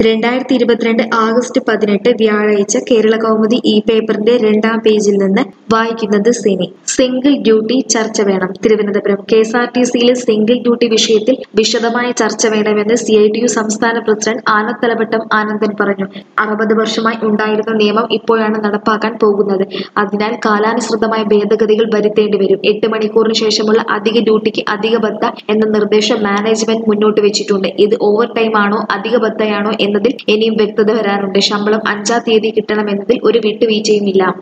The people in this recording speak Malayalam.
രണ്ടായിരത്തി ഇരുപത്തിരണ്ട് ആഗസ്റ്റ് പതിനെട്ട് വ്യാഴാഴ്ച കേരള കൗമുദി ഈ പേപ്പറിന്റെ രണ്ടാം പേജിൽ നിന്ന് വായിക്കുന്നത് സിനി സിംഗിൾ ഡ്യൂട്ടി ചർച്ച വേണം Thiruvananthapuram K S R T സിയിലെ സിംഗിൾ ഡ്യൂട്ടി വിഷയത്തിൽ വിശദമായ ചർച്ച വേണമെന്ന് സി ഐ ടി യു സംസ്ഥാന പ്രസിഡന്റ് ആനത്തലവട്ടം ആനന്ദൻ പറഞ്ഞു അറുപത് വർഷമായി ഉണ്ടായിരുന്ന നിയമം ഇപ്പോഴാണ് നടപ്പാക്കാൻ പോകുന്നത് അതിനാൽ കാലാനുസൃതമായ ഭേദഗതികൾ വരുത്തേണ്ടി വരും എട്ട് മണിക്കൂറിന് ശേഷമുള്ള അധിക ഡ്യൂട്ടിക്ക് അധിക ബത്ത എന്ന നിർദ്ദേശം മാനേജ്മെന്റ് മുന്നോട്ട് വെച്ചിട്ടുണ്ട് ഇത് ഓവർ ടൈം ആണോ അധിക ബത്തയാണോ എന്നതിൽ ഇനിയും വ്യക്തത വരാനുണ്ട് ശമ്പളം അഞ്ചാം തീയതി കിട്ടണമെന്നതിൽ ഒരു വിട്ടുവീഴ്ചയുമില്ല